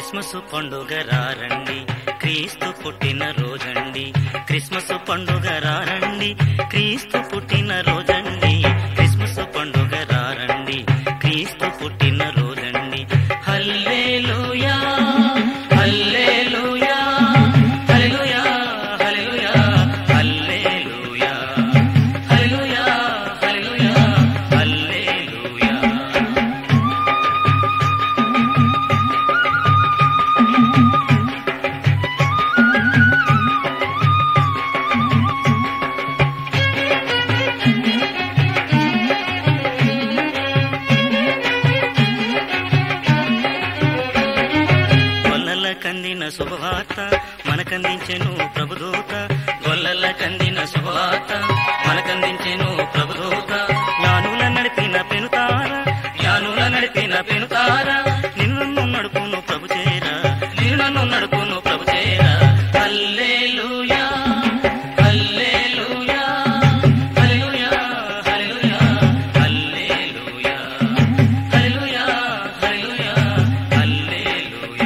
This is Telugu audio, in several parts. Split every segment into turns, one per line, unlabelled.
క్రిస్మస్ పండుగ రారండి క్రీస్తు పుట్టిన రోజండి క్రిస్మస్ పండుగ రారండి క్రీస్తు పుట్టిన రోజండి క్రిస్మస్ పండుగ రారండి క్రీస్తు పుట్టిన రోజండి హల్లెలూయా హల్లెలూయా హల్లెలూయా హల్లెలూయా హల్లెలూయా హల్లెలూయా హల్లెలూయా హల్లెలూయా గొల్లల కందిన శుభవార్త మనకందించెను ప్రభుదూత గొల్లల కందిన శుభవార్త మనకందించెను ప్రభుదూత జ్ఞానుల నడిపిన పెనుతార జ్ఞానుల నడిపిన పెనుతార నిన్ను నడుపును ప్రభు చేర నిన్ను నడుపును ప్రభు చేర హల్లెలూయా హల్లెలూయా హల్లెలూయా హల్లెలూయా హల్లెలూయా హల్లెలూయా హల్లెలూయా హల్లెలూయా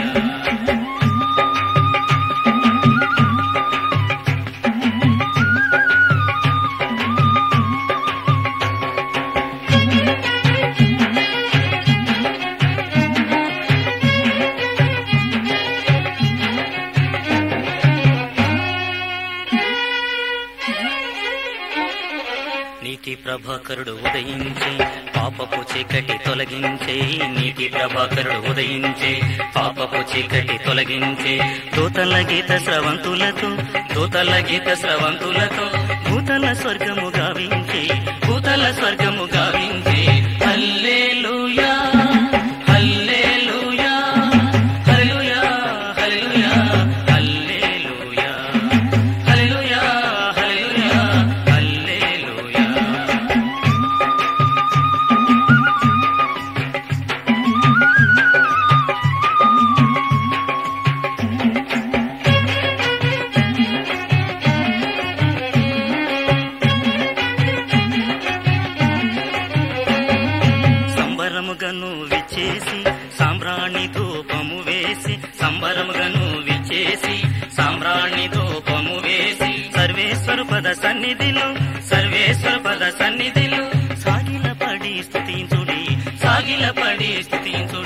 నీతి ప్రభాకరుడు ఉదయించే పాపపు చీకటి తొలగించే నీతి ప్రభాకరుడు ఉదయించే పాపపు చీకటి తొలగించే దూతల గీత స్రవంతులతో దూతల గీత స్రవంతులతో భూతల స్వర్గము గావించే భూతల స్వర్గము గావించే హల్లెలూయా హల్లెలూయా హల్లెలూయా హల్లెలూయా హల్లెలూయా హల్లెలూయా హల్లెలూయా హల్లెలూయా సంబరముగను విచ్చేసి సాంబ్రాణి ధూపము వేసి సంబరముగను విచ్చేసి సాంబ్రాణి ధూపము వేసి సర్వేశ్వర పద సన్నిధిలో సర్వేశ్వర పద సన్నిధిలో సాగిల పడి స్థుతించుడి సాగిల పడి స్థుతించుడి